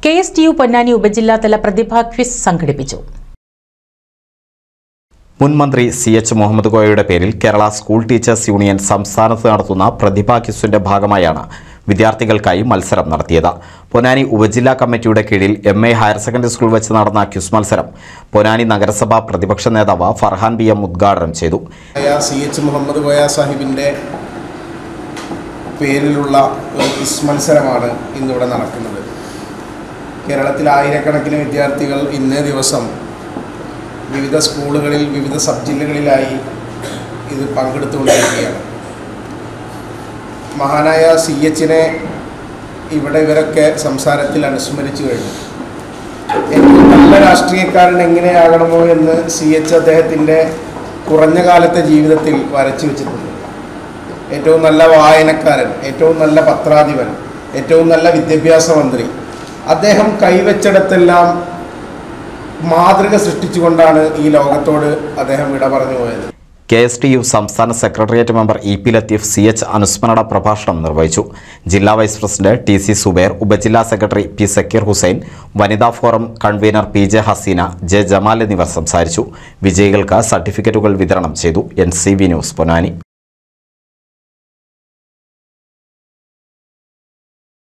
K S T U Ponnani ഉപജില്ലാതല പ്രതിഭാ quiz സംഘടിപ്പിച്ചു മുൻ മന്ത്രി സി എച്ച് മുഹമ്മദ് കോയയുടെ പേരിൽ കേരള സ്കൂൾ ടീച്ചേഴ്സ് യൂണിയൻ സംസ്ഥാനത്ത് നടത്തുന്ന പ്രതിഭാ ക്വിസിന്റെ ഭാഗമായാണ് വിദ്യാർത്ഥികൾക്കായി മത്സരം നടത്തിയത് പൊന്നാനി ഉപജില്ലാ കമ്മിറ്റിയുടെ കീഴിൽ M A higher secondary school വെച്ച് നടന്ന ക്വിസ് മത്സരം പൊന്നാനി നഗരസഭാ പ്രതിപക്ഷ നേതാവ് ഫർഹാൻ ബി എം ഉദ്ഘാടനം ചെയ്തു ആയ സി എച്ച് മുഹമ്മദ് കോയ സാഹിബിൻ്റെ പേരിലുള്ള ഒരു ക്വിസ് മത്സരമാണ് ഇന്നിവിടെ നടക്കുന്നത് കേരളത്തിൽ ആയിരക്കണക്കിന് വിദ്യാർത്ഥികൾ ഇന്നേ ദിവസം വിവിധ സ്കൂളുകളിൽ വിവിധ സബ് ജില്ലകളിലായി ഇത് പങ്കെടുത്തുകൊണ്ടിരിക്കുകയാണ് മഹാനായ സി എച്ചിനെ ഇവിടെ ഇവരൊക്കെ സംസാരത്തിൽ അനുസ്മരിച്ചു കഴിഞ്ഞു ഏറ്റവും നല്ല രാഷ്ട്രീയക്കാരൻ എങ്ങനെയാകണമോ എന്ന് സി എച്ച് അദ്ദേഹത്തിൻ്റെ കുറഞ്ഞ കാലത്തെ ജീവിതത്തിൽ വരച്ചു വെച്ചിട്ടുണ്ട് ഏറ്റവും നല്ല വായനക്കാരൻ ഏറ്റവും നല്ല പത്രാധിപൻ ഏറ്റവും നല്ല വിദ്യാഭ്യാസ മന്ത്രി അദ്ദേഹം കൈവച്ചിടത്തെല്ലാം മാതൃക സൃഷ്ടിച്ചുകൊണ്ടാണ് ഈ ലോകത്തോട് അദ്ദേഹം വിട പറഞ്ഞു പോയത് കെ എസ് ടി യു സംസ്ഥാന secretariat member E P Latheef C H അനുസ്മരണ പ്രഭാഷണം നിർവഹിച്ചു ജില്ലാ vice president T C Subair ഉപജില്ലാ സെക്രട്ടറി പി സക്കീർ ഹുസൈൻ വനിതാ forum convener P J Haseena J Jamal എന്നിവർ സംസാരിച്ചു വിജയികൾക്ക് സർട്ടിഫിക്കറ്റുകൾ വിതരണം ചെയ്തു N C V news Ponnani